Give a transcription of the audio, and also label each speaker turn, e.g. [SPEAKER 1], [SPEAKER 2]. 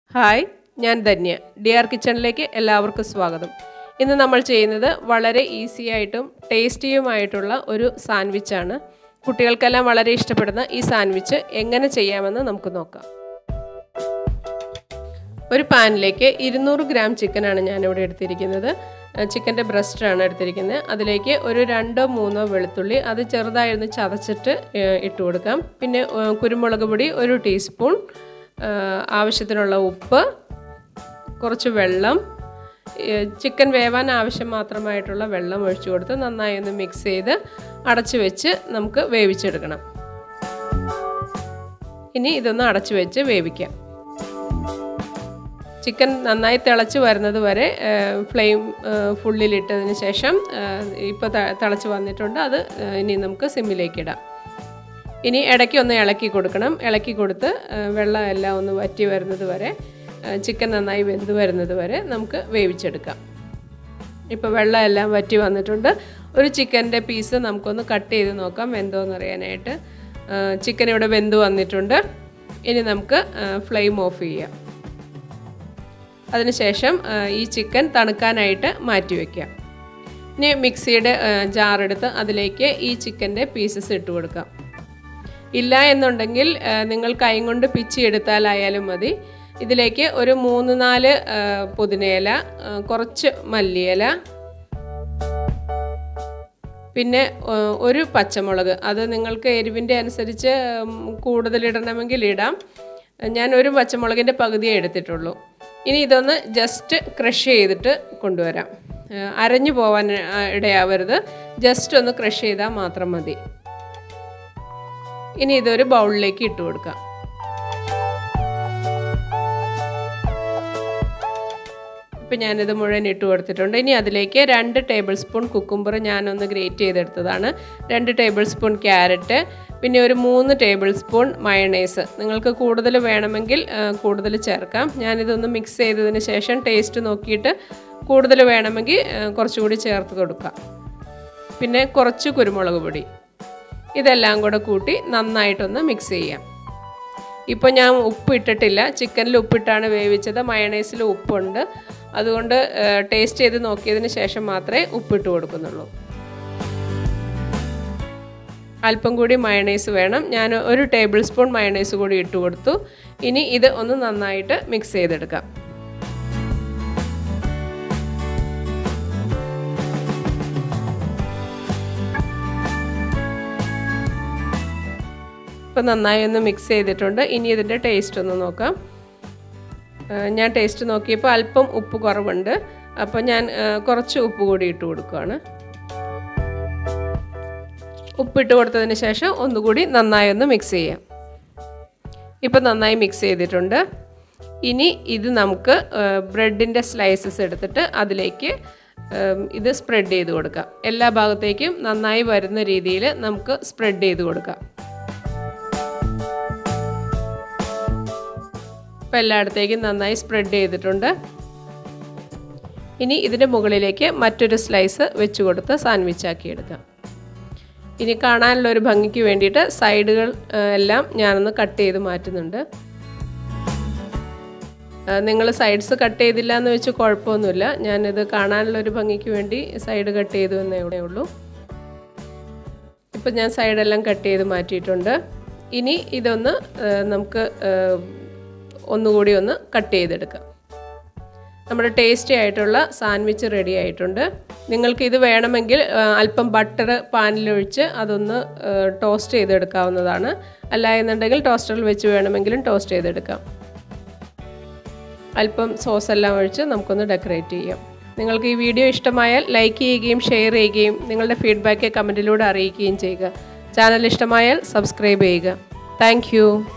[SPEAKER 1] hi ഞാൻ Dhanya D R കിച്ചണിലേക്ക് എല്ലാവർക്കും സ്വാഗതം ഇന്ന് നമ്മൾ ചെയ്യുന്നത് വളരെ ഈസി ആയിട്ടും ടേസ്റ്റിയുമായിട്ടുള്ള ഒരു സാൻഡ്വിച്ചാണ് കുട്ടികൾക്കെല്ലാം വളരെ ഇഷ്ടപ്പെടുന്ന ഈ സാൻഡ്വിച്ച് എങ്ങനെ ചെയ്യാമെന്ന് നമുക്ക് നോക്കാം ഒരു പാനിലേക്ക് ഇരുന്നൂറ് ഗ്രാം ചിക്കനാണ് ഞാനിവിടെ എടുത്തിരിക്കുന്നത് ചിക്കൻ്റെ ബ്രസ്റ്റാണ് എടുത്തിരിക്കുന്നത് അതിലേക്ക് ഒരു രണ്ടോ മൂന്നോ വെളുത്തുള്ളി അത് ചെറുതായിരുന്നു ചതച്ചിട്ട് ഇട്ട് കൊടുക്കാം പിന്നെ കുരുമുളക് പൊടി ഒരു ടീസ്പൂൺ ആവശ്യത്തിനുള്ള ഉപ്പ് കുറച്ച് വെള്ളം ചിക്കൻ വേവാൻ ആവശ്യം മാത്രമായിട്ടുള്ള വെള്ളം ഒഴിച്ചു കൊടുത്ത് നന്നായി ഒന്ന് മിക്സ് ചെയ്ത് അടച്ചു വെച്ച് നമുക്ക് വേവിച്ചെടുക്കണം ഇനി ഇതൊന്ന് അടച്ചു വെച്ച് വേവിക്കാം ചിക്കൻ നന്നായി തിളച്ച് വരുന്നത് വരെ ഫ്ലെയിം ഫുള്ളിലിട്ടതിന് ശേഷം ഇപ്പോൾ തിളച്ച് വന്നിട്ടുണ്ട് അത് ഇനി നമുക്ക് സിമ്മിലേക്ക് ഇടാം ഇനി ഇടയ്ക്ക് ഒന്ന് ഇളക്കി കൊടുക്കണം ഇളക്കി കൊടുത്ത് വെള്ളം എല്ലാം ഒന്ന് വറ്റി വരുന്നത് വരെ ചിക്കൻ നന്നായി വെന്ത് വരുന്നത് വരെ നമുക്ക് വേവിച്ചെടുക്കാം ഇപ്പോൾ വെള്ളം എല്ലാം വറ്റി വന്നിട്ടുണ്ട് ഒരു ചിക്കൻ്റെ പീസ് നമുക്കൊന്ന് കട്ട് ചെയ്ത് നോക്കാം വെന്തോന്ന് അറിയാനായിട്ട് ചിക്കൻ ഇവിടെ വെന്ത് വന്നിട്ടുണ്ട് ഇനി നമുക്ക് ഫ്ലെയിം ഓഫ് ചെയ്യാം അതിനുശേഷം ഈ ചിക്കൻ തണുക്കാനായിട്ട് മാറ്റി വയ്ക്കാം ഇനി മിക്സിയുടെ ജാറെടുത്ത് അതിലേക്ക് ഈ ചിക്കൻ്റെ പീസസ് ഇട്ട് കൊടുക്കാം ഇല്ല എന്നുണ്ടെങ്കിൽ നിങ്ങൾ കൈ കൊണ്ട് പിച്ചി എടുത്താലായാലും മതി ഇതിലേക്ക് ഒരു മൂന്ന് നാല് പുതിനയില കുറച്ച് മല്ലിയില പിന്നെ ഒരു പച്ചമുളക് അത് നിങ്ങൾക്ക് എരിവിൻ്റെ അനുസരിച്ച് കൂടുതൽ ഇടണമെങ്കിൽ ഇടാം ഞാൻ ഒരു പച്ചമുളകിൻ്റെ പകുതിയേ എടുത്തിട്ടുള്ളൂ ഇനി ഇതൊന്ന് ജസ്റ്റ് ക്രഷ് ചെയ്തിട്ട് കൊണ്ടുവരാം അരഞ്ഞു പോവാൻ ഇടയാവരുത് ജസ്റ്റ് ഒന്ന് ക്രഷ് ചെയ്താൽ മാത്രം മതി ഇനി ഇതൊരു ബൗളിലേക്ക് ഇട്ട് കൊടുക്കാം ഇപ്പം ഞാനിത് മുഴുവൻ ഇട്ട് കൊടുത്തിട്ടുണ്ട് ഇനി അതിലേക്ക് രണ്ട് ടേബിൾ സ്പൂൺ കുക്കുംബർ ഞാനൊന്ന് ഗ്രേറ്റ് ചെയ്തെടുത്തതാണ് രണ്ട് ടേബിൾ സ്പൂൺ ക്യാരറ്റ് പിന്നെ ഒരു മൂന്ന് ടേബിൾ സ്പൂൺ മയണൈസ് നിങ്ങൾക്ക് കൂടുതൽ വേണമെങ്കിൽ കൂടുതൽ ചേർക്കാം ഞാനിതൊന്ന് മിക്സ് ചെയ്തതിന് ശേഷം ടേസ്റ്റ് നോക്കിയിട്ട് കൂടുതൽ വേണമെങ്കിൽ കുറച്ചുകൂടി ചേർത്ത് കൊടുക്കാം പിന്നെ കുറച്ച് കുരുമുളക് പൊടി ഇതെല്ലാം കൂടെ കൂട്ടി നന്നായിട്ടൊന്ന് മിക്സ് ചെയ്യാം ഇപ്പോൾ ഞാൻ ഉപ്പ് ഇട്ടിട്ടില്ല ചിക്കനിൽ ഉപ്പിട്ടാണ് വേവിച്ചത് മയണൈസിൽ ഉപ്പുണ്ട് അതുകൊണ്ട് ടേസ്റ്റ് ചെയ്ത് നോക്കിയതിന് ശേഷം മാത്രമേ ഉപ്പിട്ട് കൊടുക്കുന്നുള്ളൂ അല്പം കൂടി മയണൈസ് വേണം ഞാൻ ഒരു ടേബിൾ സ്പൂൺ മയണൈസ് കൂടി ഇട്ട് കൊടുത്തു ഇനി ഇത് ഒന്ന് നന്നായിട്ട് മിക്സ് ചെയ്തെടുക്കാം ഇപ്പം നന്നായി ഒന്ന് മിക്സ് ചെയ്തിട്ടുണ്ട് ഇനി ഇതിൻ്റെ ടേസ്റ്റ് ഒന്ന് നോക്കാം ഞാൻ ടേസ്റ്റ് നോക്കിയപ്പോൾ അല്പം ഉപ്പ് കുറവുണ്ട് അപ്പോൾ ഞാൻ കുറച്ച് ഉപ്പ് കൂടി ഇട്ട് കൊടുക്കുകയാണ് ഉപ്പിട്ട് കൊടുത്തതിന് ശേഷം ഒന്നുകൂടി നന്നായി ഒന്ന് മിക്സ് ചെയ്യാം ഇപ്പം നന്നായി മിക്സ് ചെയ്തിട്ടുണ്ട് ഇനി ഇത് നമുക്ക് ബ്രെഡിൻ്റെ സ്ലൈസസ് എടുത്തിട്ട് അതിലേക്ക് ഇത് സ്പ്രെഡ് ചെയ്ത് കൊടുക്കാം എല്ലാ ഭാഗത്തേക്കും നന്നായി വരുന്ന രീതിയിൽ നമുക്ക് സ്പ്രെഡ് ചെയ്ത് കൊടുക്കാം ഇപ്പോൾ എല്ലായിടത്തേക്കും നന്നായി സ്പ്രെഡ് ചെയ്തിട്ടുണ്ട് ഇനി ഇതിൻ്റെ മുകളിലേക്ക് മറ്റൊരു സ്ലൈസ് വെച്ച് കൊടുത്ത് സാൻഡ്വിച്ച് ആക്കി എടുക്കാം ഇനി കാണാനുള്ള ഒരു ഭംഗിക്ക് വേണ്ടിയിട്ട് സൈഡുകൾ എല്ലാം ഞാനൊന്ന് കട്ട് ചെയ്ത് മാറ്റുന്നുണ്ട് നിങ്ങൾ സൈഡ്സ് കട്ട് ചെയ്തില്ല എന്ന് വെച്ച് കുഴപ്പമൊന്നുമില്ല ഞാനിത് കാണാനുള്ള ഒരു ഭംഗിക്ക് വേണ്ടി സൈഡ് കട്ട് ചെയ്തു എന്നേ ഉള്ളൂ ഇപ്പം ഞാൻ സൈഡെല്ലാം കട്ട് ചെയ്ത് മാറ്റിയിട്ടുണ്ട് ഇനി ഇതൊന്ന് നമുക്ക് ഒന്നുകൂടി ഒന്ന് കട്ട് ചെയ്തെടുക്കാം നമ്മുടെ ടേസ്റ്റി ആയിട്ടുള്ള സാൻഡ്വിച്ച് റെഡി ആയിട്ടുണ്ട് നിങ്ങൾക്ക് ഇത് വേണമെങ്കിൽ അല്പം ബട്ടർ പാനിലൊഴിച്ച് അതൊന്ന് ടോസ്റ്റ് ചെയ്തെടുക്കാവുന്നതാണ് അല്ല എന്നുണ്ടെങ്കിൽ ടോസ്റ്ററിൽ വെച്ച് വേണമെങ്കിലും ടോസ്റ്റ് ചെയ്തെടുക്കാം അല്പം സോസ് എല്ലാം ഒഴിച്ച് നമുക്കൊന്ന് ഡെക്കറേറ്റ് ചെയ്യാം നിങ്ങൾക്ക് ഈ വീഡിയോ ഇഷ്ടമായാൽ ലൈക്ക് ചെയ്യുകയും ഷെയർ ചെയ്യുകയും നിങ്ങളുടെ ഫീഡ്ബാക്ക് കമൻറ്റിലൂടെ അറിയിക്കുകയും ചെയ്യുക ചാനൽ ഇഷ്ടമായാൽ സബ്സ്ക്രൈബ് ചെയ്യുക താങ്ക്